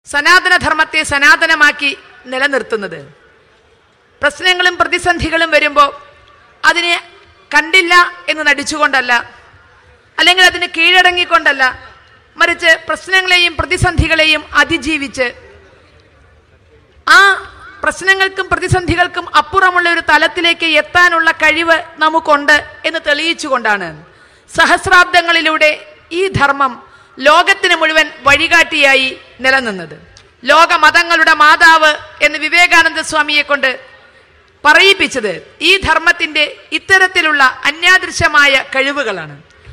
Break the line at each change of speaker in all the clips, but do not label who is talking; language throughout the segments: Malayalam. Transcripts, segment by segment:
സനാതനധർമ്മത്തെ സനാതനമാക്കി നിലനിർത്തുന്നത് പ്രശ്നങ്ങളും പ്രതിസന്ധികളും വരുമ്പോൾ അതിനെ കണ്ടില്ല എന്ന് നടിച്ചുകൊണ്ടല്ല അല്ലെങ്കിൽ അതിന് കീഴടങ്ങിക്കൊണ്ടല്ല മറിച്ച് പ്രശ്നങ്ങളെയും പ്രതിസന്ധികളെയും അതിജീവിച്ച് ആ പ്രശ്നങ്ങൾക്കും പ്രതിസന്ധികൾക്കും അപ്പുറമുള്ള ഒരു തലത്തിലേക്ക് എത്താനുള്ള കഴിവ് നമുക്കുണ്ട് എന്ന് തെളിയിച്ചുകൊണ്ടാണ് സഹസ്രാബ്ദങ്ങളിലൂടെ ഈ ധർമ്മം ലോകത്തിന് മുഴുവൻ വഴികാട്ടിയായി നിലനിന്നത് ലോക മതങ്ങളുടെ മാതാവ് എന്ന് വിവേകാനന്ദ സ്വാമിയെ കൊണ്ട് പറയിപ്പിച്ചത് ഈ ധർമ്മത്തിന്റെ ഇത്തരത്തിലുള്ള അന്യാദൃശ്യമായ കഴിവുകളാണ്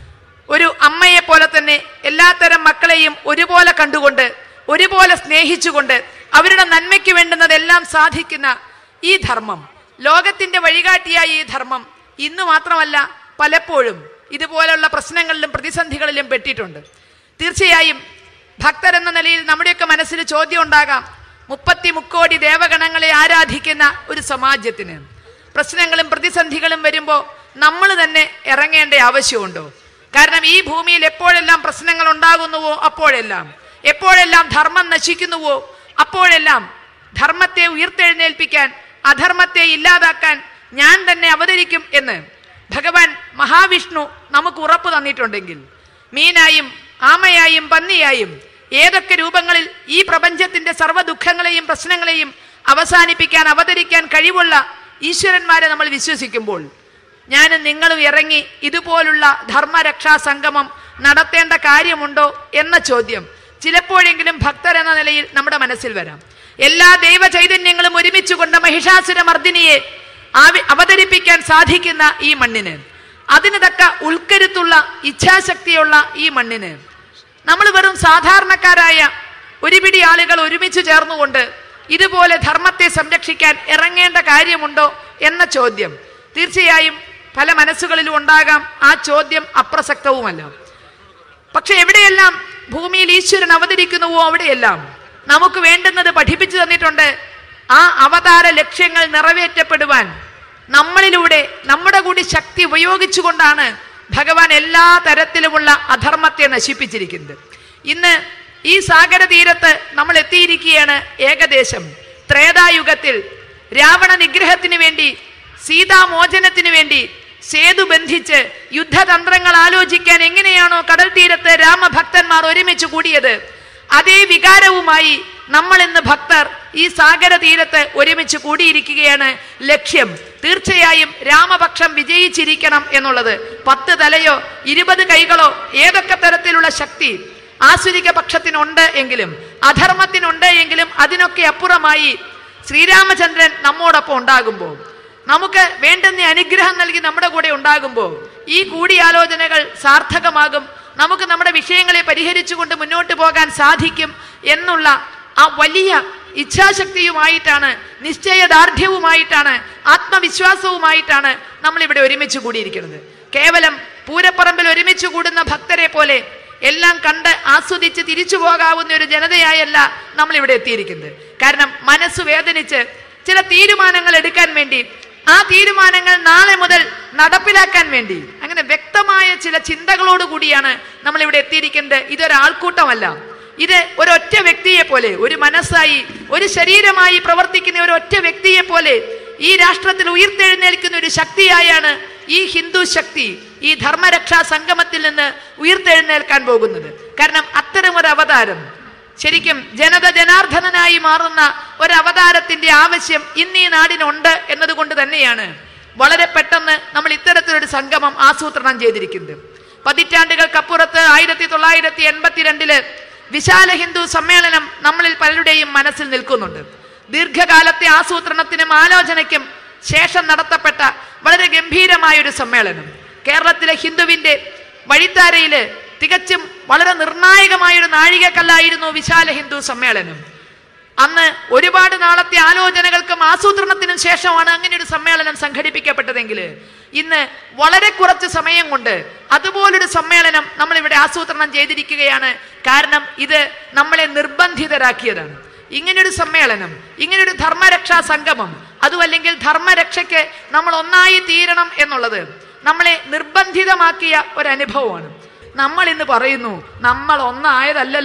ഒരു അമ്മയെ പോലെ തന്നെ എല്ലാത്തരം മക്കളെയും ഒരുപോലെ കണ്ടുകൊണ്ട് ഒരുപോലെ സ്നേഹിച്ചുകൊണ്ട് അവരുടെ നന്മയ്ക്ക് വേണ്ടുന്നതെല്ലാം സാധിക്കുന്ന ഈ ധർമ്മം ലോകത്തിന്റെ വഴികാട്ടിയായ ഈ ധർമ്മം ഇന്ന് മാത്രമല്ല പലപ്പോഴും ഇതുപോലുള്ള പ്രശ്നങ്ങളിലും പ്രതിസന്ധികളിലും പെട്ടിട്ടുണ്ട് തീർച്ചയായും ഭക്തരെന്ന നിലയിൽ നമ്മുടെയൊക്കെ മനസ്സിൽ ചോദ്യം ഉണ്ടാകാം മുപ്പത്തി മുക്കോടി ദേവഗണങ്ങളെ ആരാധിക്കുന്ന ഒരു സമാജത്തിന് പ്രശ്നങ്ങളും പ്രതിസന്ധികളും വരുമ്പോൾ നമ്മൾ തന്നെ ഇറങ്ങേണ്ട ആവശ്യമുണ്ടോ കാരണം ഈ ഭൂമിയിൽ എപ്പോഴെല്ലാം പ്രശ്നങ്ങൾ ഉണ്ടാകുന്നുവോ അപ്പോഴെല്ലാം എപ്പോഴെല്ലാം ധർമ്മം നശിക്കുന്നുവോ അപ്പോഴെല്ലാം ധർമ്മത്തെ ഉയർത്തെഴുന്നേൽപ്പിക്കാൻ അധർമ്മത്തെ ഇല്ലാതാക്കാൻ ഞാൻ തന്നെ അവതരിക്കും എന്ന് ഭഗവാൻ മഹാവിഷ്ണു നമുക്ക് ഉറപ്പ് തന്നിട്ടുണ്ടെങ്കിൽ മീനായും ആമയായും പന്നിയായും ഏതൊക്കെ രൂപങ്ങളിൽ ഈ പ്രപഞ്ചത്തിന്റെ സർവ്വ ദുഃഖങ്ങളെയും പ്രശ്നങ്ങളെയും അവസാനിപ്പിക്കാൻ അവതരിക്കാൻ കഴിവുള്ള ഈശ്വരന്മാരെ നമ്മൾ വിശ്വസിക്കുമ്പോൾ ഞാനും നിങ്ങളും ഇറങ്ങി ഇതുപോലുള്ള ധർമ്മരക്ഷാ സംഗമം നടത്തേണ്ട കാര്യമുണ്ടോ എന്ന ചോദ്യം ചിലപ്പോഴെങ്കിലും ഭക്തർ എന്ന നിലയിൽ നമ്മുടെ മനസ്സിൽ വരാം എല്ലാ ദൈവ ചൈതന്യങ്ങളും ഒരുമിച്ച് കൊണ്ട് മഹിഷാസുര മർദിനിയെ ആവി അവതരിപ്പിക്കാൻ സാധിക്കുന്ന ഈ മണ്ണിന് അതിന് തക്ക ഉൾക്കരുത്തുള്ള ഇച്ഛാശക്തിയുള്ള ഈ മണ്ണിന് നമ്മൾ വെറും സാധാരണക്കാരായ ഒരുപിടി ആളുകൾ ഒരുമിച്ച് ചേർന്നുകൊണ്ട് ഇതുപോലെ ധർമ്മത്തെ സംരക്ഷിക്കാൻ ഇറങ്ങേണ്ട കാര്യമുണ്ടോ എന്ന ചോദ്യം തീർച്ചയായും പല മനസ്സുകളിലും ഉണ്ടാകാം ആ ചോദ്യം അപ്രസക്തവുമല്ല പക്ഷെ എവിടെയെല്ലാം ഭൂമിയിൽ ഈശ്വരൻ അവതരിക്കുന്നുവോ അവിടെയെല്ലാം നമുക്ക് വേണ്ടുന്നത് പഠിപ്പിച്ചു തന്നിട്ടുണ്ട് ആ അവതാര ലക്ഷ്യങ്ങൾ നിറവേറ്റപ്പെടുവാൻ നമ്മളിലൂടെ നമ്മുടെ കൂടി ശക്തി ഉപയോഗിച്ചുകൊണ്ടാണ് ഭഗവാൻ എല്ലാ തരത്തിലുമുള്ള അധർമ്മത്തെ നശിപ്പിച്ചിരിക്കുന്നത് ഇന്ന് ഈ സാഗര തീരത്ത് നമ്മൾ എത്തിയിരിക്കുകയാണ് ഏകദേശം ത്രേതായുഗത്തിൽ രാവണ നിഗ്രഹത്തിന് വേണ്ടി സീതാമോചനത്തിന് വേണ്ടി സേതു ബന്ധിച്ച് യുദ്ധതന്ത്രങ്ങൾ ആലോചിക്കാൻ എങ്ങനെയാണോ കടൽ തീരത്ത് രാമഭക്തന്മാർ ഒരുമിച്ച് കൂടിയത് അതേ വികാരവുമായി നമ്മൾ ഇന്ന് ഭക്തർ ഈ സാഗര തീരത്ത് ഒരുമിച്ച് കൂടിയിരിക്കുകയാണ് ലക്ഷ്യം തീർച്ചയായും രാമപക്ഷം വിജയിച്ചിരിക്കണം എന്നുള്ളത് പത്ത് തലയോ ഇരുപത് കൈകളോ ഏതൊക്കെ തരത്തിലുള്ള ശക്തി ആസുരിക പക്ഷത്തിനുണ്ട് എങ്കിലും അധർമ്മത്തിനുണ്ട് എങ്കിലും അതിനൊക്കെ അപ്പുറമായി ശ്രീരാമചന്ദ്രൻ നമ്മോടൊപ്പം ഉണ്ടാകുമ്പോൾ നമുക്ക് വേണ്ടുന്ന അനുഗ്രഹം നൽകി നമ്മുടെ കൂടെ ഉണ്ടാകുമ്പോൾ ഈ കൂടിയാലോചനകൾ സാർത്ഥകമാകും നമുക്ക് നമ്മുടെ വിഷയങ്ങളെ പരിഹരിച്ചുകൊണ്ട് മുന്നോട്ട് പോകാൻ സാധിക്കും എന്നുള്ള ആ വലിയ ഇച്ഛാശക്തിയുമായിട്ടാണ് നിശ്ചയദാർഢ്യവുമായിട്ടാണ് ആത്മവിശ്വാസവുമായിട്ടാണ് നമ്മൾ ഇവിടെ ഒരുമിച്ച് കൂടിയിരിക്കുന്നത് കേവലം പൂരപ്പറമ്പിൽ ഒരുമിച്ച് കൂടുന്ന ഭക്തരെ പോലെ എല്ലാം കണ്ട് ആസ്വദിച്ച് തിരിച്ചു പോകാവുന്ന ഒരു ജനതയായല്ല നമ്മൾ ഇവിടെ എത്തിയിരിക്കുന്നത് കാരണം മനസ്സ് വേദനിച്ച് ചില തീരുമാനങ്ങൾ എടുക്കാൻ വേണ്ടി ആ തീരുമാനങ്ങൾ നാളെ മുതൽ നടപ്പിലാക്കാൻ വേണ്ടി അങ്ങനെ വ്യക്തമായ ചില ചിന്തകളോട് കൂടിയാണ് നമ്മൾ ഇവിടെ എത്തിയിരിക്കുന്നത് ഇതൊരാൾക്കൂട്ടമല്ല ഇത് ഒരൊറ്റ വ്യക്തിയെ പോലെ ഒരു മനസ്സായി ഒരു ശരീരമായി പ്രവർത്തിക്കുന്ന ഒരു ഒറ്റ വ്യക്തിയെ പോലെ ഈ രാഷ്ട്രത്തിൽ ഉയർത്തെഴുന്നേൽക്കുന്ന ഒരു ശക്തിയായാണ് ഈ ഹിന്ദു ശക്തി ഈ ധർമ്മരക്ഷാ സംഗമത്തിൽ നിന്ന് ഉയർത്തെഴുന്നേൽക്കാൻ പോകുന്നത് കാരണം അത്തരം ഒരു അവതാരം ശരിക്കും ജനത ജനാർദ്ദനായി മാറുന്ന ഒരു അവതാരത്തിന്റെ ആവശ്യം ഇന്ന് ഈ നാടിനുണ്ട് എന്നതുകൊണ്ട് തന്നെയാണ് വളരെ പെട്ടെന്ന് നമ്മൾ ഇത്തരത്തിലൊരു സംഗമം ആസൂത്രണം ചെയ്തിരിക്കുന്നത് പതിറ്റാണ്ടുകൾക്കപ്പുറത്ത് ആയിരത്തി തൊള്ളായിരത്തി എൺപത്തിരണ്ടില് വിശാല ഹിന്ദു സമ്മേളനം നമ്മളിൽ പലരുടെയും മനസ്സിൽ നിൽക്കുന്നുണ്ട് ദീർഘകാലത്തെ ആസൂത്രണത്തിനും ആലോചനയ്ക്കും ശേഷം നടത്തപ്പെട്ട വളരെ ഗംഭീരമായ ഒരു സമ്മേളനം കേരളത്തിലെ ഹിന്ദുവിന്റെ വഴിത്താരയില് തികച്ചും വളരെ നിർണായകമായ ഒരു നാഴികക്കല്ലായിരുന്നു വിശാല ഹിന്ദു സമ്മേളനം അന്ന് ഒരുപാട് നാളത്തെ ആലോചനകൾക്കും ആസൂത്രണത്തിനും ശേഷമാണ് അങ്ങനെ ഒരു സമ്മേളനം സംഘടിപ്പിക്കപ്പെട്ടതെങ്കിൽ ഇന്ന് വളരെ കുറച്ച് സമയം കൊണ്ട് അതുപോലൊരു സമ്മേളനം നമ്മൾ ഇവിടെ ആസൂത്രണം ചെയ്തിരിക്കുകയാണ് കാരണം ഇത് നമ്മളെ നിർബന്ധിതരാക്കിയതാണ് ഇങ്ങനൊരു സമ്മേളനം ഇങ്ങനൊരു ധർമ്മരക്ഷാ സംഗമം അതുമല്ലെങ്കിൽ ധർമ്മരക്ഷയ്ക്ക് നമ്മൾ ഒന്നായി തീരണം എന്നുള്ളത് നമ്മളെ നിർബന്ധിതമാക്കിയ ഒരു അനുഭവമാണ് നമ്മൾ ഇന്ന് പറയുന്നു നമ്മൾ ഒന്നായതല്ലല്ലോ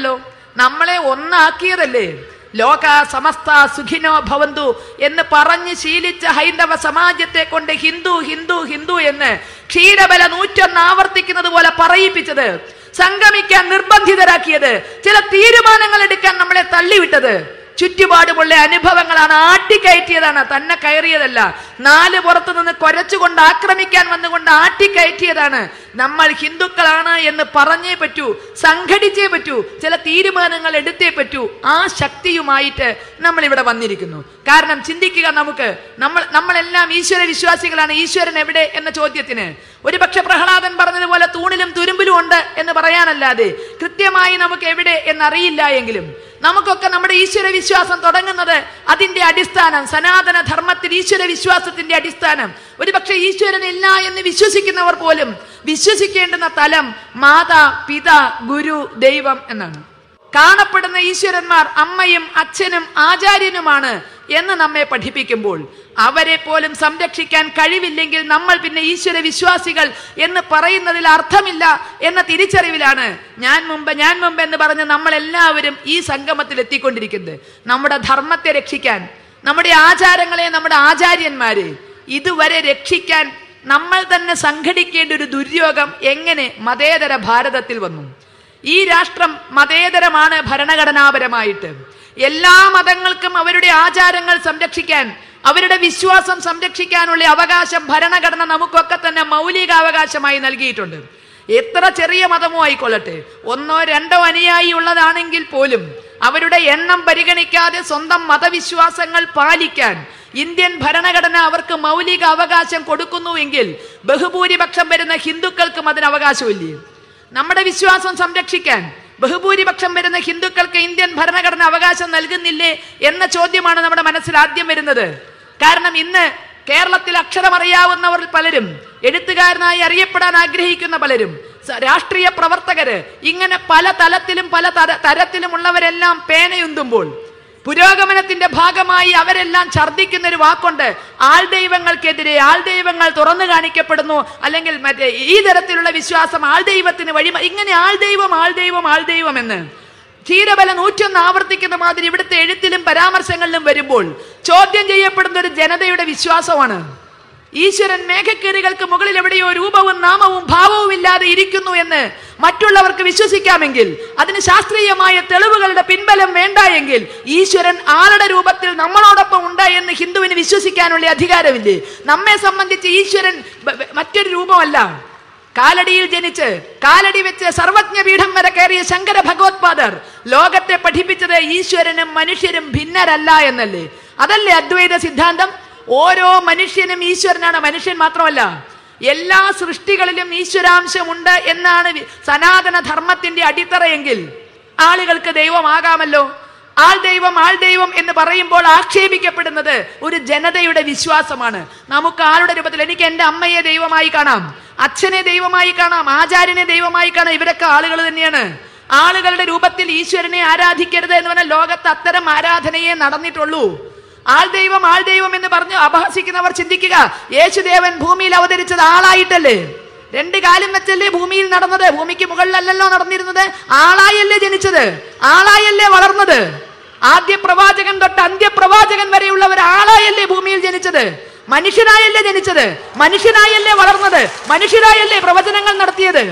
നമ്മളെ ഒന്നാക്കിയതല്ലേ ലോക സമസ്ത സുഖിനോ ഭവന്തു എന്ന് പറഞ്ഞ് ശീലിച്ച ഹൈന്ദവ സമാജത്തെ കൊണ്ട് ഹിന്ദു ഹിന്ദു ഹിന്ദു എന്ന് ക്ഷീരബല നൂറ്റൊന്ന് ആവർത്തിക്കുന്നത് പോലെ പറയിപ്പിച്ചത് സംഗമിക്കാൻ നിർബന്ധിതരാക്കിയത് ചില തീരുമാനങ്ങൾ എടുക്കാൻ നമ്മളെ തള്ളിവിട്ടത് ചുറ്റുപാടുമുള്ള അനുഭവങ്ങളാണ് ആട്ടിക്കയറ്റിയതാണ് തന്നെ കയറിയതല്ല നാല് പുറത്തു നിന്ന് കുരച്ചുകൊണ്ട് ആക്രമിക്കാൻ വന്നുകൊണ്ട് ആട്ടിക്കയറ്റിയതാണ് നമ്മൾ ഹിന്ദുക്കളാണ് എന്ന് പറഞ്ഞേ പറ്റൂ സംഘടിച്ചേ പറ്റൂ ചില തീരുമാനങ്ങൾ എടുത്തേ പറ്റൂ ആ ശക്തിയുമായിട്ട് നമ്മൾ ഇവിടെ വന്നിരിക്കുന്നു കാരണം ചിന്തിക്കുക നമുക്ക് നമ്മൾ നമ്മളെല്ലാം ഈശ്വര വിശ്വാസികളാണ് ഈശ്വരൻ എവിടെ എന്ന ചോദ്യത്തിന് ഒരുപക്ഷെ പ്രഹ്ലാദൻ പറഞ്ഞതുപോലെ തൂണിലും തുരുമ്പിലും ഉണ്ട് എന്ന് പറയാനല്ലാതെ കൃത്യമായി നമുക്ക് എവിടെ എന്നറിയില്ല എങ്കിലും നമുക്കൊക്കെ നമ്മുടെ ഈശ്വര വിശ്വാസം തുടങ്ങുന്നത് അതിന്റെ അടിസ്ഥാനം സനാതന ധർമ്മത്തിൽ ഈശ്വര വിശ്വാസത്തിന്റെ അടിസ്ഥാനം ഒരുപക്ഷെ ഈശ്വരൻ ഇല്ല എന്ന് വിശ്വസിക്കുന്നവർ പോലും വിശ്വസിക്കേണ്ടുന്ന തലം മാതാ പിത ഗുരു ദൈവം എന്നാണ് കാണപ്പെടുന്ന ഈശ്വരന്മാർ അമ്മയും അച്ഛനും ആചാര്യനുമാണ് എന്ന് നമ്മെ പഠിപ്പിക്കുമ്പോൾ അവരെ പോലും സംരക്ഷിക്കാൻ കഴിവില്ലെങ്കിൽ നമ്മൾ പിന്നെ ഈശ്വര വിശ്വാസികൾ എന്ന് പറയുന്നതിൽ അർത്ഥമില്ല എന്ന തിരിച്ചറിവിലാണ് ഞാൻ മുമ്പ് ഞാൻ മുമ്പ് എന്ന് പറഞ്ഞ് നമ്മൾ എല്ലാവരും ഈ സംഗമത്തിൽ എത്തിക്കൊണ്ടിരിക്കുന്നത് നമ്മുടെ ധർമ്മത്തെ രക്ഷിക്കാൻ നമ്മുടെ ആചാരങ്ങളെ നമ്മുടെ ആചാര്യന്മാരെ ഇതുവരെ രക്ഷിക്കാൻ നമ്മൾ തന്നെ സംഘടിക്കേണ്ട ഒരു ദുര്യോഗം എങ്ങനെ മതേതര ഭാരതത്തിൽ വന്നു ഈ രാഷ്ട്രം മതേതരമാണ് ഭരണഘടനാപരമായിട്ട് എല്ലാ മതങ്ങൾക്കും അവരുടെ ആചാരങ്ങൾ സംരക്ഷിക്കാൻ അവരുടെ വിശ്വാസം സംരക്ഷിക്കാനുള്ള അവകാശം ഭരണഘടന നമുക്കൊക്കെ തന്നെ മൗലിക അവകാശമായി നൽകിയിട്ടുണ്ട് എത്ര ചെറിയ മതമോ ആയിക്കൊള്ളട്ടെ ഒന്നോ രണ്ടോ അനുയായി ഉള്ളതാണെങ്കിൽ പോലും അവരുടെ എണ്ണം പരിഗണിക്കാതെ സ്വന്തം മതവിശ്വാസങ്ങൾ പാലിക്കാൻ ഇന്ത്യൻ ഭരണഘടന അവർക്ക് മൗലിക അവകാശം കൊടുക്കുന്നുവെങ്കിൽ ബഹുഭൂരിപക്ഷം വരുന്ന ഹിന്ദുക്കൾക്കും അതിന് അവകാശമില്ലേ നമ്മുടെ വിശ്വാസം സംരക്ഷിക്കാൻ ബഹുഭൂരിപക്ഷം വരുന്ന ഹിന്ദുക്കൾക്ക് ഇന്ത്യൻ ഭരണഘടന അവകാശം നൽകുന്നില്ലേ എന്ന ചോദ്യമാണ് നമ്മുടെ മനസ്സിൽ ആദ്യം വരുന്നത് കാരണം ഇന്ന് കേരളത്തിൽ അക്ഷരമറിയാവുന്നവർ പലരും എഴുത്തുകാരനായി അറിയപ്പെടാൻ ആഗ്രഹിക്കുന്ന പലരും സ- രാഷ്ട്രീയ പ്രവർത്തകര് ഇങ്ങനെ പല തലത്തിലും പല തര തരത്തിലുമുള്ളവരെല്ലാം പേനയുന്തുമ്പോൾ പുരോഗമനത്തിന്റെ ഭാഗമായി അവരെല്ലാം ഛർദ്ദിക്കുന്ന ഒരു വാക്കുണ്ട് ആൾ ദൈവങ്ങൾക്കെതിരെ ആൾ ദൈവങ്ങൾ തുറന്നു കാണിക്കപ്പെടുന്നു അല്ലെങ്കിൽ മറ്റേ ഈ തരത്തിലുള്ള വിശ്വാസം ആൾ ദൈവത്തിന് വഴി ഇങ്ങനെ ആൾ ദൈവം ആൾ ദൈവം ആൾ ദൈവം എന്ന് ക്ഷീരബല നൂറ്റൊന്ന് ആവർത്തിക്കുന്ന മാതിരി ഇവിടുത്തെ എഴുത്തിലും പരാമർശങ്ങളിലും വരുമ്പോൾ ചോദ്യം ചെയ്യപ്പെടുന്ന ഒരു ജനതയുടെ വിശ്വാസമാണ് ഈശ്വരൻ മേഘക്കീറുകൾക്ക് മുകളിൽ എവിടെയോ രൂപവും നാമവും ഭാവവും ഇല്ലാതെ ഇരിക്കുന്നു എന്ന് മറ്റുള്ളവർക്ക് വിശ്വസിക്കാമെങ്കിൽ അതിന് ശാസ്ത്രീയമായ തെളിവുകളുടെ പിൻബലം വേണ്ട എങ്കിൽ ഈശ്വരൻ ആളുടെ രൂപത്തിൽ നമ്മളോടൊപ്പം ഉണ്ട് എന്ന് ഹിന്ദുവിന് വിശ്വസിക്കാനുള്ള അധികാരമില്ലേ നമ്മെ സംബന്ധിച്ച് ഈശ്വരൻ ബ- ബ- മറ്റൊരു രൂപമല്ല കാലടിയിൽ ജനിച്ച് കാലടി വെച്ച് സർവജ്ഞ പീഠം വരെ കയറിയ ശങ്കര ഭഗവത്പാദർ ലോകത്തെ പഠിപ്പിച്ചത് ഈശ്വരനും മനുഷ്യരും ഭിന്നരല്ല എന്നല്ലേ അതല്ലേ അദ്വൈത സിദ്ധാന്തം ഓരോ മനുഷ്യനും ഈശ്വരനാണ് മനുഷ്യൻ മാത്രമല്ല എല്ലാ സൃഷ്ടികളിലും ഈശ്വരാംശമുണ്ട് എന്നാണ് വി- സനാതന ധർമ്മത്തിന്റെ അടിത്തറയെങ്കിൽ ആളുകൾക്ക് ദൈവമാകാമല്ലോ ആൾ ദൈവം ആൾ ദൈവം എന്ന് പറയുമ്പോൾ ആക്ഷേപിക്കപ്പെടുന്നത് ഒരു ജനതയുടെ വിശ്വാസമാണ് നമുക്ക് ആളുടെ രൂപത്തിൽ എനിക്ക് എൻ്റെ അമ്മയെ ദൈവമായി കാണാം അച്ഛനെ ദൈവമായി കാണാം ആചാര്യനെ ദൈവമായി കാണാം ഇവരൊക്കെ ആളുകൾ തന്നെയാണ് ആളുകളുടെ രൂപത്തിൽ ഈശ്വരനെ ആരാധിക്കരുത് എന്ന് പറഞ്ഞാൽ ലോകത്ത് അത്തരം ആരാധനയെ നടന്നിട്ടുള്ളൂ ആൾ ദൈവം ആൾ ദൈവം എന്ന് പറഞ്ഞ് അപഹസിക്കുന്നവർ ചിന്തിക്കുക യേശുദേവൻ ഭൂമിയിൽ അവതരിച്ചത് ആളായിട്ടല്ലേ രണ്ട് കാലം വെച്ചല്ലേ ഭൂമിയിൽ നടന്നത് ഭൂമിക്ക് മുകളിലല്ലല്ലോ നടന്നിരുന്നത് ആളായല്ലേ ജനിച്ചത് ആളായല്ലേ വളർന്നത് ആദ്യ പ്രവാചകൻ തൊട്ട് അന്ത്യപ്രവാചകൻ വരെയുള്ളവർ ആളായല്ലേ ഭൂമിയിൽ ജനിച്ചത് മനുഷ്യനായല്ലേ ജനിച്ചത് മനുഷ്യനായല്ലേ വളർന്നത് മനുഷ്യരായല്ലേ പ്രവചനങ്ങൾ നടത്തിയത്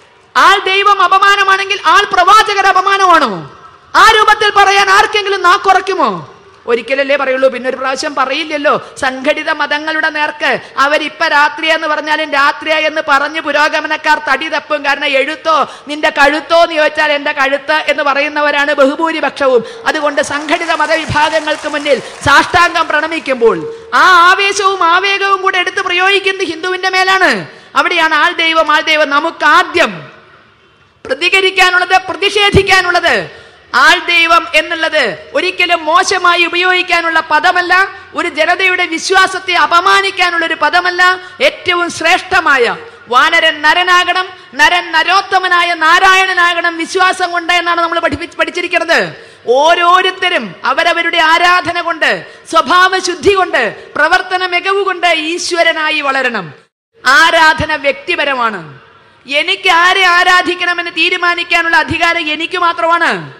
ആൾ ദൈവം അപമാനമാണെങ്കിൽ ആൾ പ്രവാചകർ അപമാനമാണോ ആ രൂപത്തിൽ പറയാൻ ആർക്കെങ്കിലും നാക്കുറയ്ക്കുമോ ഒരിക്കലല്ലേ പറയുള്ളൂ പിന്നെ ഒരു പ്രാവശ്യം പറയില്ലല്ലോ സംഘടിത മതങ്ങളുടെ നേർക്ക് അവരിപ്പ രാത്രി എന്ന് പറഞ്ഞാലും രാത്രിയ എന്ന് പറഞ്ഞ് പുരോഗമനക്കാർ തടി തപ്പും കാരണം എഴുത്തോ നിന്റെ കഴുത്തോ എന്ന് ചോദിച്ചാൽ എന്റെ കഴുത്ത് എന്ന് പറയുന്നവരാണ് ബഹുഭൂരിപക്ഷവും അതുകൊണ്ട് സംഘടിത മതവിഭാഗങ്ങൾക്ക് മുന്നിൽ സാഷ്ടാംഗം പ്രണമിക്കുമ്പോൾ ആ ആവേശവും ആവേഗവും കൂടെ എടുത്ത് പ്രയോഗിക്കുന്നത് ഹിന്ദുവിന്റെ മേലാണ് അവിടെയാണ് ആൾ ദൈവം ആൾ ദൈവം നമുക്ക് ആദ്യം പ്രതികരിക്കാനുള്ളത് പ്രതിഷേധിക്കാനുള്ളത് ആൾ ദൈവം എന്നുള്ളത് ഒരിക്കലും മോശമായി ഉപയോഗിക്കാനുള്ള പദമല്ല ഒരു ജനതയുടെ വിശ്വാസത്തെ അപമാനിക്കാനുള്ള ഒരു പദമല്ല ഏറ്റവും ശ്രേഷ്ഠമായ വാനരൻ നരനാകണം നരൻ നരോത്തമനായ നാരായണനാകണം വിശ്വാസം കൊണ്ട് എന്നാണ് നമ്മൾ പഠിപ്പിച്ച് പഠിച്ചിരിക്കുന്നത് ഓരോരുത്തരും അവരവരുടെ ആരാധന കൊണ്ട് സ്വഭാവ ശുദ്ധി കൊണ്ട് പ്രവർത്തന മികവ് കൊണ്ട് ഈശ്വരനായി വളരണം ആരാധന വ്യക്തിപരമാണ് എനിക്ക് ആരെ ആരാധിക്കണമെന്ന് തീരുമാനിക്കാനുള്ള അധികാരം എനിക്ക് മാത്രമാണ്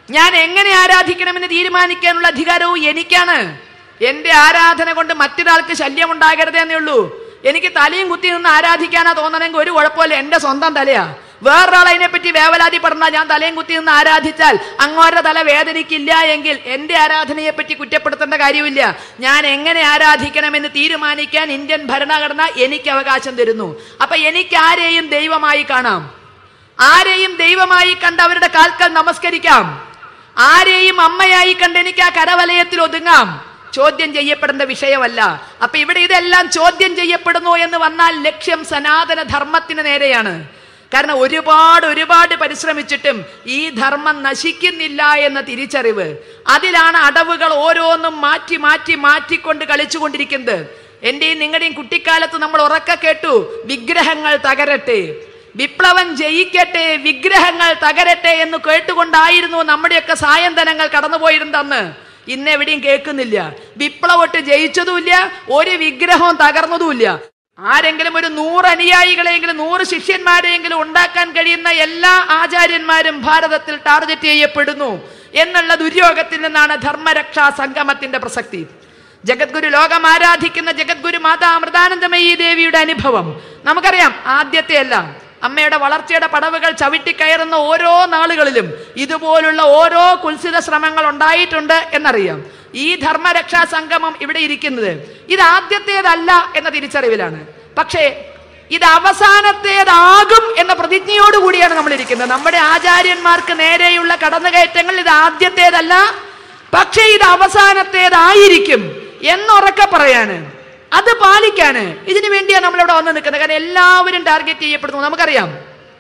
ഞാൻ എങ്ങനെ ആരാധിക്കണമെന്ന് തീരുമാനിക്കാനുള്ള അധികാരവും എനിക്കാണ് എന്റെ ആരാധന കൊണ്ട് മറ്റൊരാൾക്ക് ശല്യം ഉണ്ടാകരുതേ എന്നേ ഉള്ളൂ എനിക്ക് തലയും കുത്തി നിന്ന് ആരാധിക്കാനാ തോന്നണമെങ്കിൽ ഒരു കുഴപ്പമില്ല എന്റെ സ്വന്തം തലയാ വേറൊരാൾ അതിനെപ്പറ്റി വേവലാതിപ്പെടണ്ട ഞാൻ തലയും കുത്തി നിന്ന് ആരാധിച്ചാൽ അങ്ങോരുടെ തല വേദനിക്കില്ല എങ്കിൽ എന്റെ ആരാധനയെ പറ്റി കുറ്റപ്പെടുത്തേണ്ട കാര്യമില്ല ഞാൻ എങ്ങനെ ആരാധിക്കണമെന്ന് തീരുമാനിക്കാൻ ഇന്ത്യൻ ഭരണഘടന എനിക്ക് അവകാശം തരുന്നു അപ്പൊ എനിക്ക് ആരെയും ദൈവമായി കാണാം ആരെയും ദൈവമായി കണ്ട് അവരുടെ കാൽക്കൽ നമസ്കരിക്കാം ആരെയും അമ്മയായി കണ്ട് എനിക്ക് ആ കരവലയത്തിൽ ഒതുങ്ങാം ചോദ്യം ചെയ്യപ്പെടേണ്ട വിഷയമല്ല അപ്പൊ ഇവിടെ ഇതെല്ലാം ചോദ്യം ചെയ്യപ്പെടുന്നു എന്ന് വന്നാൽ ലക്ഷ്യം സനാതന ധർമ്മത്തിന് നേരെയാണ് കാരണം ഒരുപാട് ഒരുപാട് പരിശ്രമിച്ചിട്ടും ഈ ധർമ്മം നശിക്കുന്നില്ല എന്ന തിരിച്ചറിവ് അതിലാണ് അടവുകൾ ഓരോന്നും മാറ്റി മാറ്റി മാറ്റിക്കൊണ്ട് കളിച്ചുകൊണ്ടിരിക്കുന്നത് എന്റെയും നിങ്ങളുടെയും കുട്ടിക്കാലത്ത് നമ്മൾ ഉറക്ക കേട്ടു വിഗ്രഹങ്ങൾ തകരട്ടെ വിപ്ലവം ജയിക്കട്ടെ വിഗ്രഹങ്ങൾ തകരട്ടെ എന്ന് കേട്ടുകൊണ്ടായിരുന്നു നമ്മുടെയൊക്കെ സായന്തനങ്ങൾ കടന്നുപോയിരുന്നെന്ന് ഇന്ന് എവിടെയും കേൾക്കുന്നില്ല വിപ്ലവട്ട് ജയിച്ചതുമില്ല ഒരു വിഗ്രഹവും തകർന്നതുമില്ല ആരെങ്കിലും ഒരു നൂറ് അനുയായികളെങ്കിലും നൂറ് ശിഷ്യന്മാരെയെങ്കിലും ഉണ്ടാക്കാൻ കഴിയുന്ന എല്ലാ ആചാര്യന്മാരും ഭാരതത്തിൽ ടാർഗറ്റ് ചെയ്യപ്പെടുന്നു എന്നുള്ള ദുര്യോഗത്തിൽ നിന്നാണ് ധർമ്മരക്ഷാ സംഗമത്തിന്റെ പ്രസക്തി ജഗദ്ഗുരു ലോകം ആരാധിക്കുന്ന ജഗദ്ഗുരു മാതാ അമൃതാനന്ദമയി ദേവിയുടെ അനുഭവം നമുക്കറിയാം ആദ്യത്തെ അല്ല അമ്മയുടെ വളർച്ചയുടെ പടവുകൾ ചവിട്ടിക്കയറുന്ന ഓരോ നാളുകളിലും ഇതുപോലുള്ള ഓരോ കുൽസിത ശ്രമങ്ങൾ ഉണ്ടായിട്ടുണ്ട് എന്നറിയാം ഈ ധർമ്മരക്ഷാ സംഗമം ഇവിടെ ഇരിക്കുന്നത് ഇത് ആദ്യത്തേതല്ല എന്ന തിരിച്ചറിവിലാണ് പക്ഷേ ഇത് അവസാനത്തേതാകും എന്ന പ്രതിജ്ഞയോടുകൂടിയാണ് നമ്മൾ ഇരിക്കുന്നത് നമ്മുടെ ആചാര്യന്മാർക്ക് നേരെയുള്ള കടന്നുകയറ്റങ്ങൾ ഇത് ആദ്യത്തേതല്ല പക്ഷേ ഇത് അവസാനത്തേതായിരിക്കും എന്നുറക്കെ പറയാണ് അത് പാലിക്കാന് ഇതിനു വേണ്ടിയാണ് നമ്മളിവിടെ വന്ന് നിൽക്കുന്നത് കാരണം എല്ലാവരും ടാർഗറ്റ് ചെയ്യപ്പെടുന്നു നമുക്കറിയാം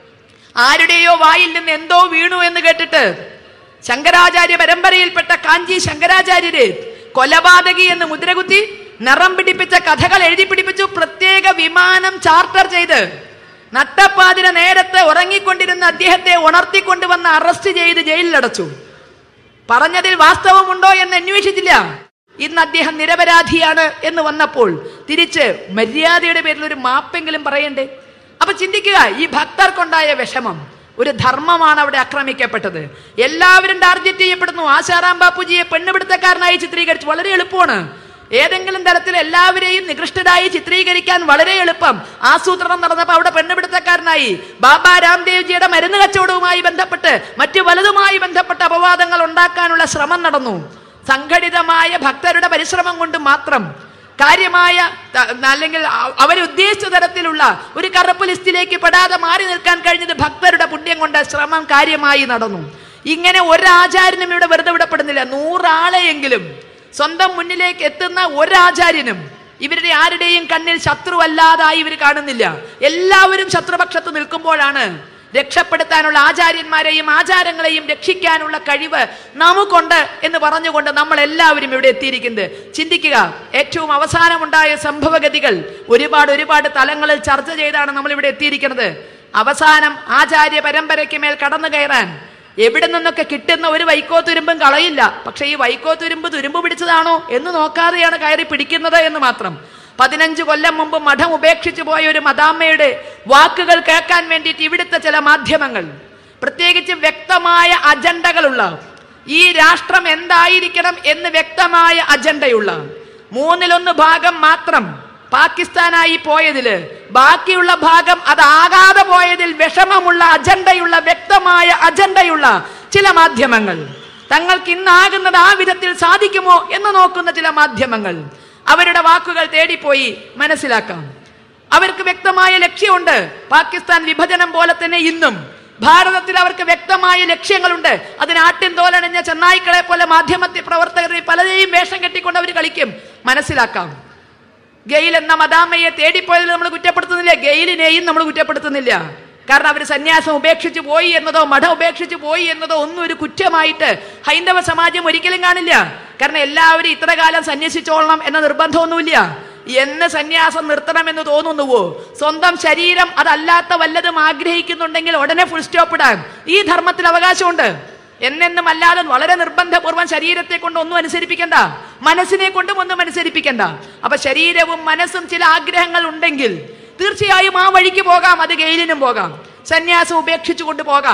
ആരുടെയോ വായിൽ നിന്ന് എന്തോ വീണു എന്ന് കേട്ടിട്ട് ശങ്കരാചാര്യ പരമ്പരയിൽപ്പെട്ട കാഞ്ചി ശങ്കരാചാര്യര് കൊലപാതകി എന്ന് മുദ്രകുത്തി നിറം പിടിപ്പിച്ച കഥകൾ എഴുതി പിടിപ്പിച്ചു പ്രത്യേക വിമാനം ചാർട്ടർ ചെയ്ത് നട്ടപ്പാതിര നേരത്തെ ഉറങ്ങിക്കൊണ്ടിരുന്ന അദ്ദേഹത്തെ ഉണർത്തിക്കൊണ്ടുവന്ന് അറസ്റ്റ് ചെയ്ത് ജയിലിലടച്ചു പറഞ്ഞതിൽ വാസ്തവമുണ്ടോ എന്ന് അന്വേഷിച്ചില്ല ഇന്ന് അദ്ദേഹം നിരപരാധിയാണ് എന്ന് വന്നപ്പോൾ തിരിച്ച് മര്യാദയുടെ പേരിൽ ഒരു മാപ്പെങ്കിലും പറയണ്ടേ അപ്പൊ ചിന്തിക്കുക ഈ ഭക്തർക്കുണ്ടായ വിഷമം ഒരു ധർമ്മമാണ് അവിടെ ആക്രമിക്കപ്പെട്ടത് എല്ലാവരും ടാർഗറ്റ് ചെയ്യപ്പെടുന്നു ആശാറാം ബാപ്പുജിയെ പെണ്ണുപിടുത്തക്കാരനായി ചിത്രീകരിച്ചു വളരെ എളുപ്പമാണ് ഏതെങ്കിലും തരത്തിൽ എല്ലാവരെയും നികൃഷ്ടരായി ചിത്രീകരിക്കാൻ വളരെ എളുപ്പം ആസൂത്രണം നടന്നപ്പോൾ അവിടെ പെണ്ണുപിടുത്തക്കാരനായി ബാബ രാംദേവ്ജിയുടെ മരുന്ന് കച്ചവടവുമായി ബന്ധപ്പെട്ട് മറ്റു പലതുമായി ബന്ധപ്പെട്ട അപവാദങ്ങൾ ഉണ്ടാക്കാനുള്ള ശ്രമം നടന്നു സംഘടിതമായ ഭക്തരുടെ പരിശ്രമം കൊണ്ട് മാത്രം കാര്യമായ ത- അല്ലെങ്കിൽ അ- അവരുദ്ദേശിച്ച തരത്തിലുള്ള ഒരു കറുപ്പ് ലിസ്റ്റിലേക്ക് പെടാതെ മാറി നിൽക്കാൻ കഴിഞ്ഞത് ഭക്തരുടെ പുണ്യം കൊണ്ട് ശ്രമം കാര്യമായി നടന്നു ഇങ്ങനെ ഒരാചാര്യനും ഇവിടെ വെറുതെ വിടപ്പെടുന്നില്ല നൂറാളെയെങ്കിലും സ്വന്തം മുന്നിലേക്ക് എത്തുന്ന ഒരാചാര്യനും ഇവരുടെ ആരുടെയും കണ്ണിൽ ശത്രുവല്ലാതായി ഇവർ കാണുന്നില്ല എല്ലാവരും ശത്രുപക്ഷത്ത് നിൽക്കുമ്പോഴാണ് രക്ഷപ്പെടുത്താനുള്ള ആചാര്യന്മാരെയും ആചാരങ്ങളെയും രക്ഷിക്കാനുള്ള കഴിവ് നമുക്കുണ്ട് എന്ന് പറഞ്ഞുകൊണ്ട് നമ്മൾ എല്ലാവരും ഇവിടെ എത്തിയിരിക്കുന്നത് ചിന്തിക്കുക ഏറ്റവും അവസാനമുണ്ടായ സംഭവഗതികൾ ഒരുപാട് ഒരുപാട് തലങ്ങളിൽ ചർച്ച ചെയ്താണ് നമ്മൾ ഇവിടെ എത്തിയിരിക്കുന്നത് അവസാനം ആചാര്യ പരമ്പരയ്ക്ക് മേൽ കടന്നു കയറാൻ എവിടെ നിന്നൊക്കെ കിട്ടുന്ന ഒരു വൈക്കോ തുരുമ്പും കളയില്ല പക്ഷെ ഈ വൈക്കോ തുരുമ്പ് തുരുമ്പ് പിടിച്ചതാണോ എന്ന് നോക്കാതെയാണ് കയറി പിടിക്കുന്നത് എന്ന് മാത്രം പതിനഞ്ച് കൊല്ലം മുമ്പ് മഠം ഉപേക്ഷിച്ചു പോയ ഒരു മദാമ്മയുടെ വാക്കുകൾ കേൾക്കാൻ വേണ്ടിയിട്ട് ഇവിടുത്തെ ചില മാധ്യമങ്ങൾ പ്രത്യേകിച്ച് വ്യക്തമായ അജണ്ടകളുള്ള ഈ രാഷ്ട്രം എന്തായിരിക്കണം എന്ന് വ്യക്തമായ അജണ്ടയുള്ള മൂന്നിലൊന്ന് ഭാഗം മാത്രം പാകിസ്ഥാനായി പോയതില് ബാക്കിയുള്ള ഭാഗം അതാകാതെ പോയതിൽ വിഷമമുള്ള അജണ്ടയുള്ള വ്യക്തമായ അജണ്ടയുള്ള ചില മാധ്യമങ്ങൾ തങ്ങൾക്ക് ഇന്നാകുന്നത് ആ വിധത്തിൽ സാധിക്കുമോ എന്ന് നോക്കുന്ന ചില മാധ്യമങ്ങൾ അവരുടെ വാക്കുകൾ തേടിപ്പോയി മനസ്സിലാക്കാം അവർക്ക് വ്യക്തമായ ലക്ഷ്യമുണ്ട് പാകിസ്ഥാൻ വിഭജനം പോലെ തന്നെ ഇന്നും ഭാരതത്തിൽ അവർക്ക് വ്യക്തമായ ലക്ഷ്യങ്ങളുണ്ട് അതിന് ആട്ടിൻ തോലണിഞ്ഞ ചെന്നായ്ക്കളെ പോലെ മാധ്യമത്തിൽ പ്രവർത്തകരെ പലരെയും വേഷം കെട്ടിക്കൊണ്ട് അവർ കളിക്കും മനസ്സിലാക്കാം ഗെയിൽ എന്ന മദാമ്മയെ തേടിപ്പോയതിൽ നമ്മൾ കുറ്റപ്പെടുത്തുന്നില്ല ഗെയിലിനെയും നമ്മൾ കുറ്റപ്പെടുത്തുന്നില്ല കാരണം അവർ സന്യാസം ഉപേക്ഷിച്ചു പോയി എന്നതോ മഠം ഉപേക്ഷിച്ചു പോയി എന്നതോ ഒന്നും ഒരു കുറ്റമായിട്ട് ഹൈന്ദവ സമാജം ഒരിക്കലും കാണില്ല കാരണം എല്ലാവരും ഇത്ര കാലം സന്യസിച്ചോളണം എന്ന നിർബന്ധമൊന്നുമില്ല എന്ന് സന്യാസം നിർത്തണമെന്ന് തോന്നുന്നുവോ സ്വന്തം ശരീരം അതല്ലാത്ത വല്ലതും ആഗ്രഹിക്കുന്നുണ്ടെങ്കിൽ ഉടനെ ഫുൾ സ്റ്റോപ്പ് ഇടാൻ ഈ ധർമ്മത്തിൽ അവകാശമുണ്ട് എന്നെന്നും അല്ലാതെ വളരെ നിർബന്ധപൂർവ്വം ശരീരത്തെ കൊണ്ട് ഒന്നും അനുസരിപ്പിക്കണ്ട മനസ്സിനെ കൊണ്ടും ഒന്നും അനുസരിപ്പിക്കണ്ട അപ്പൊ ശരീരവും മനസ്സും ചില ആഗ്രഹങ്ങൾ ഉണ്ടെങ്കിൽ തീർച്ചയായും ആ വഴിക്ക് പോകാം അത് ഗെയിലിനും പോകാം സന്യാസം ഉപേക്ഷിച്ചു കൊണ്ട് പോകാം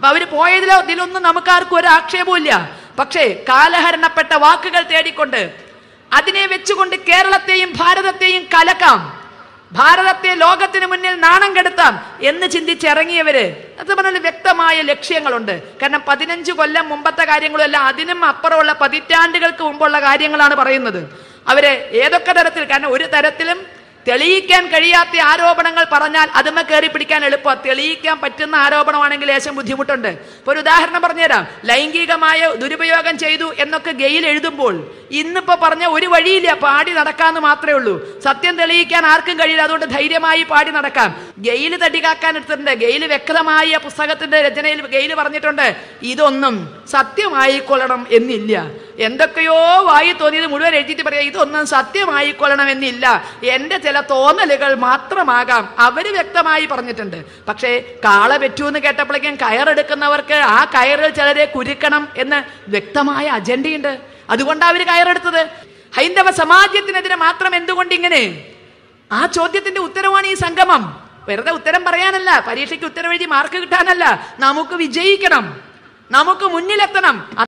അപ്പൊ അവര് പോയതിലോ ഇതിലൊന്നും നമുക്കാർക്കും ഒരു ആക്ഷേപവും ഇല്ല പക്ഷേ കാലഹരണപ്പെട്ട വാക്കുകൾ തേടിക്കൊണ്ട് അതിനെ വെച്ചുകൊണ്ട് കേരളത്തെയും ഭാരതത്തെയും കലക്കാം ഭാരതത്തെ ലോകത്തിന് മുന്നിൽ നാണം കെടുത്താം എന്ന് ചിന്തിച്ചിറങ്ങിയവര് അത് പറഞ്ഞാൽ വ്യക്തമായ ലക്ഷ്യങ്ങളുണ്ട് കാരണം പതിനഞ്ച് കൊല്ലം മുമ്പത്തെ കാര്യങ്ങളും അല്ല അതിനും അപ്പുറമുള്ള പതിറ്റാണ്ടുകൾക്ക് മുമ്പുള്ള കാര്യങ്ങളാണ് പറയുന്നത് അവര് ഏതൊക്കെ തരത്തിൽ കാരണം ഒരു തരത്തിലും തെളിയിക്കാൻ കഴിയാത്ത ആരോപണങ്ങൾ പറഞ്ഞാൽ അതുമ കയറി പിടിക്കാൻ എളുപ്പം തെളിയിക്കാൻ പറ്റുന്ന ആരോപണമാണെങ്കിൽ ലേശം ബുദ്ധിമുട്ടുണ്ട് ഇപ്പൊ ഒരു ഉദാഹരണം പറഞ്ഞുതരാം ലൈംഗികമായ ദുരുപയോഗം ചെയ്തു എന്നൊക്കെ ഗെയിൽ എഴുതുമ്പോൾ ഇന്നിപ്പോ പറഞ്ഞ ഒരു വഴിയില്ല പാടി നടക്കാന്ന് മാത്രമേ ഉള്ളൂ സത്യം തെളിയിക്കാൻ ആർക്കും കഴിയില്ല അതുകൊണ്ട് ധൈര്യമായി പാടി നടക്കാം ഗെയിൽ തടികാക്കാൻ എടുത്തിട്ടുണ്ട് ഗെയിൽ വ്യക്തമായ പുസ്തകത്തിന്റെ രചനയിൽ ഗെയിൽ പറഞ്ഞിട്ടുണ്ട് ഇതൊന്നും സത്യമായിക്കൊള്ളണം എന്നില്ല എന്തൊക്കെയോ വായി തോന്നിയത് മുഴുവൻ എഴുതിയിട്ട് പറയാം ഇതൊന്നും സത്യമായിക്കൊള്ളണം എന്നില്ല എന്റെ ചില തോന്നലുകൾ മാത്രമാകാം അവര് വ്യക്തമായി പറഞ്ഞിട്ടുണ്ട് പക്ഷേ കാള പെറ്റു എന്ന് കേട്ടപ്പോഴേക്കും കയറെടുക്കുന്നവർക്ക് ആ കയറിൽ ചിലരെ കുരുക്കണം എന്ന് വ്യക്തമായ അജണ്ടയുണ്ട് അതുകൊണ്ടാണ് അവര് കയറെടുത്തത് ഹൈന്ദവ സമാജത്തിനെതിരെ മാത്രം എന്തുകൊണ്ട് ഇങ്ങനെ ആ ചോദ്യത്തിന്റെ ഉത്തരവാണ് ഈ സംഗമം വെറുതെ ഉത്തരം പറയാനല്ല പരീക്ഷയ്ക്ക് ഉത്തരം എഴുതി മാർക്ക് കിട്ടാനല്ല നമുക്ക് വിജയിക്കണം നമുക്ക് മുന്നിലെത്തണം